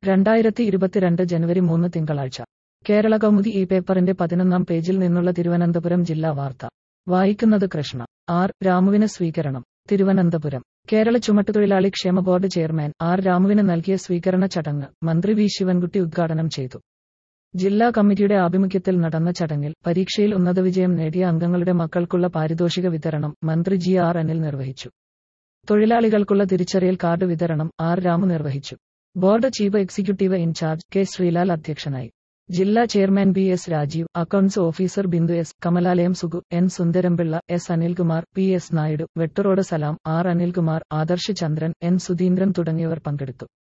രണ്ടായിരത്തി ഇരുപത്തിരണ്ട് ജനുവരി മൂന്ന് തിങ്കളാഴ്ച കേരള കൗമുദി ഈ പേപ്പറിന്റെ പതിനൊന്നാം പേജിൽ നിന്നുള്ള തിരുവനന്തപുരം ജില്ലാ വാർത്ത വായിക്കുന്നത് കൃഷ്ണ ആർ രാമുവിന് സ്വീകരണം തിരുവനന്തപുരം കേരള ചുമട്ടുതൊഴിലാളി ക്ഷേമ ബോർഡ് ചെയർമാൻ ആർ രാമുവിന് നൽകിയ സ്വീകരണ ചടങ്ങ് മന്ത്രി വി ശിവൻകുട്ടി ഉദ്ഘാടനം ചെയ്തു ജില്ലാ കമ്മിറ്റിയുടെ ആഭിമുഖ്യത്തിൽ നടന്ന ചടങ്ങിൽ പരീക്ഷയിൽ ഉന്നത വിജയം നേടിയ അംഗങ്ങളുടെ മക്കൾക്കുള്ള പാരിതോഷിക വിതരണം മന്ത്രി ജി ആർ അനിൽ നിർവഹിച്ചു തൊഴിലാളികൾക്കുള്ള തിരിച്ചറിയൽ കാർഡ് വിതരണം ആർ രാമു നിർവഹിച്ചു board chief executive in charge K Sreelal അധ്യക്ഷനായി ജില്ലാ chairman B S Rajeev accounts officer Bindu S Kamalalayam Sugu N Sundarampillai S Anilkumar P S Naidu Vettaroad Salam R Anilkumar Adarsh Chandran N Sudheendran തുടങ്ങിയവർ പങ്കെടുത്തു